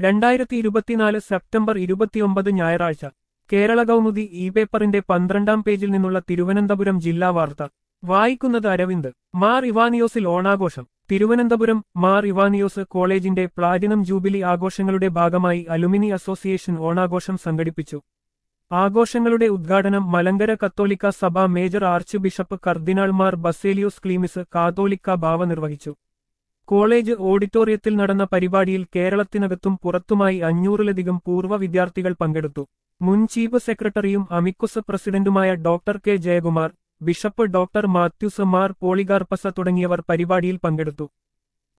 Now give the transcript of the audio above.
രണ്ടായിരത്തി ഇരുപത്തിനാല് സെപ്റ്റംബർ ഇരുപത്തിയൊമ്പത് ഞായറാഴ്ച കേരള കൗമുദി ഇ പേപ്പറിന്റെ പന്ത്രണ്ടാം പേജിൽ നിന്നുള്ള തിരുവനന്തപുരം ജില്ലാ വാർത്ത വായിക്കുന്നത് അരവിന്ദ് മാർ ഇവാനിയോസിൽ ഓണാഘോഷം തിരുവനന്തപുരം മാർ ഇവാനിയോസ് കോളേജിന്റെ പ്ലാറ്റിനം ജൂബിലി ആഘോഷങ്ങളുടെ ഭാഗമായി അലുമിനി അസോസിയേഷൻ ഓണാഘോഷം സംഘടിപ്പിച്ചു ആഘോഷങ്ങളുടെ ഉദ്ഘാടനം മലങ്കര കത്തോലിക്ക സഭ മേജർ ആർച്ച് ബിഷപ്പ് കർദിനാൾ മാർ ബസേലിയോസ് ക്ലീമിസ് കാതോലിക്ക ഭാവ നിർവഹിച്ചു കോളേജ് ഓഡിറ്റോറിയത്തിൽ നടന്ന പരിപാടിയിൽ കേരളത്തിനകത്തും പുറത്തുമായി അഞ്ഞൂറിലധികം പൂർവ്വ വിദ്യാർത്ഥികൾ പങ്കെടുത്തു മുൻ ചീഫ് സെക്രട്ടറിയും അമിക്കുസ് പ്രസിഡന്റുമായ doctor K Jayakumar bishop doctor Mathews Mar Polycarpus തുടങ്ങിയവർ പരിപാടിയിൽ പങ്കെടുത്തു